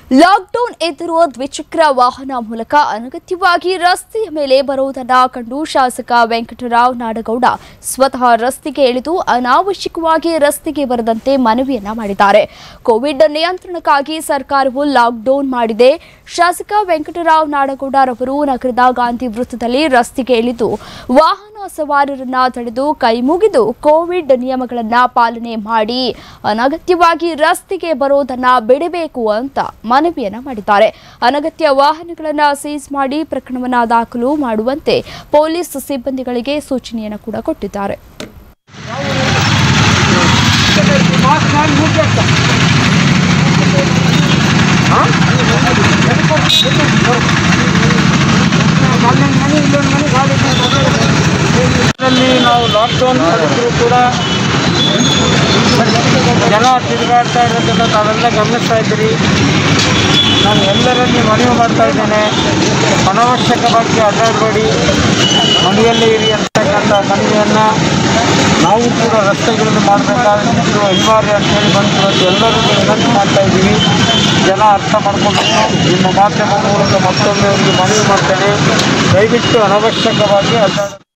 lockdown ಎದುರು ದ್ವಿಚಕ್ರ ವಾಹನ ಮೂಲಕ ಅನಗತ್ಯವಾಗಿ ರಸ್ತೆಯ ಮೇಲೆ ಬರುವುದನ್ನ ಕಂಡು ಶಾಸಕ ವೆಂಕಟರಾವ್ ನಾಡಗೌಡ ಸ್ವತಃ ರಸ್ತೆಗೆ ಇಳಿದು ಅನಾವಶ್ಯಕವಾಗಿ ರಸ್ತೆಗೆ ಬರದಂತೆ ಮನವಿಯನ್ನ ಮಾಡಿದ್ದಾರೆ ಕೋವಿಡ್ ನಿಯಂತ್ರಣಕ್ಕಾಗಿ ಸರ್ಕಾರವು ಲಾಕ್ಡೌನ್ ಮಾಡಿದೆ ಶಾಸಕ ವೆಂಕಟರಾವ್ ನಾಡಗೌಡರವರು ನಗರದ ಗಾಂಧಿ ವೃತ್ತದಲ್ಲಿ ರಸ್ತೆಗೆ ಇಳಿದು ವಾಹನ ಸವಾರರನ್ನ ತಡೆದು ಕೈಮುಗಿದು ಕೋವಿಡ್ ನಿಯಮಗಳನ್ನ ಪಾಲನೆ ಮಾಡಿ ಅನಗತ್ಯವಾಗಿ ರಸ್ತೆಗೆ ಬರೋದನ್ನ ಬಿಡಬೇಕು ಅಂತ ಮನವಿಯನ್ನ ಮಾಡಿದ್ದಾರೆ ಅನಗತ್ಯ ವಾಹನಗಳನ್ನ ಸೀಸ್ ಮಾಡಿ ಪ್ರಕರಣವನ್ನ ದಾಖಲು ಮಾಡುವಂತೆ ಪೊಲೀಸ್ ಸಿಬ್ಬಂದಿಗಳಿಗೆ ಸೂಚನೆಯನ್ನು ಕೂಡ ಕೊಟ್ಟಿದ್ದಾರೆ ಇದರಲ್ಲಿ ನಾವು ಲಾಕ್ಡೌನ್ ಮಾಡಿದ್ರು ಕೂಡ ಜನ ತಿರುಗಾಡ್ತಾ ಇರೋದನ್ನ ತಾವೆಲ್ಲ ಗಮನಿಸ್ತಾ ಇದ್ದೀರಿ ನಾನು ಎಲ್ಲರಲ್ಲಿ ಮನವಿ ಮಾಡ್ತಾ ಇದ್ದೇನೆ ಅನಾವಶ್ಯಕವಾಗಿ ಅಡ್ಡಾಡಬೇಡಿ ಮನೆಯಲ್ಲೇ ಇರಿ ಅಂತಕ್ಕಂಥ ಮನವಿಯನ್ನು ನಾವು ಕೂಡ ರಸ್ತೆಗಳನ್ನು ಮಾಡಬೇಕಾಗಿದ್ದು ಅನಿವಾರ್ಯ ಅಂತೇಳಿ ಬಂದಿರೋದು ಎಲ್ಲರಿಗೂ ವಿನಂತಿ ಮಾಡ್ತಾ ಇದ್ದೀವಿ ಜನ ಅರ್ಥ ಮಾಡ್ಕೊಬೇಕು ನಿಮ್ಮ ಮಾಧ್ಯಮ ಮೂಲಕ ಮತ್ತೊಮ್ಮೆ ಅವರಿಗೆ ಮನವಿ ಮಾಡ್ತೇನೆ ದಯವಿಟ್ಟು ಅನವಶ್ಯಕವಾಗಿ ಅಡ್ಡಾಡ